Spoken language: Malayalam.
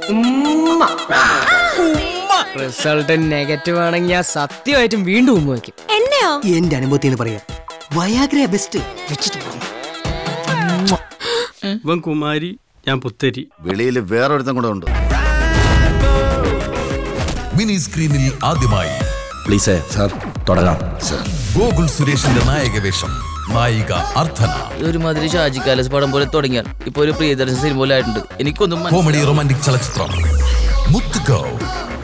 ഉമ്മ റിസൾട്ട് നെഗറ്റീവ് ആണെങ്കിൽ ഞാൻ സത്യമായിട്ടും വീണ്ടും ഉമ്മ വയ്ക്കും എന്നെയോ എന്റെ അനുഭവത്തിൽ പറയാം വയാഗ്ര ബെസ്റ്റ് വെച്ചിട്ട് പോകും ഇവൻ കുമാരി ഞാൻ പുത്തരി വെളിയിൽ വേറൊരുത്തം കൂടെ ഉണ്ട് മിനി സ്ക്രീനിൽ ആദ്യമായി പ്ലീസ് സാർ തുടങ്ങാം സാർ ഗോകുൽ സുരേഷിന്റെ നായക വേഷം നായിക അർത്ഥന ഒരുമാതിരി ഷാജി കാലസ് പടം പോലെ തുടങ്ങിയാൽ ഇപ്പൊ ഒരു പ്രിയദർശൻ സിനിമ പോലെ ആയിട്ടുണ്ട് എനിക്കൊന്നും മനസ്സിലാ- കോമഡി റൊമാൻറ്റിക് ചലച്ചിത്രം മുത്തുകോ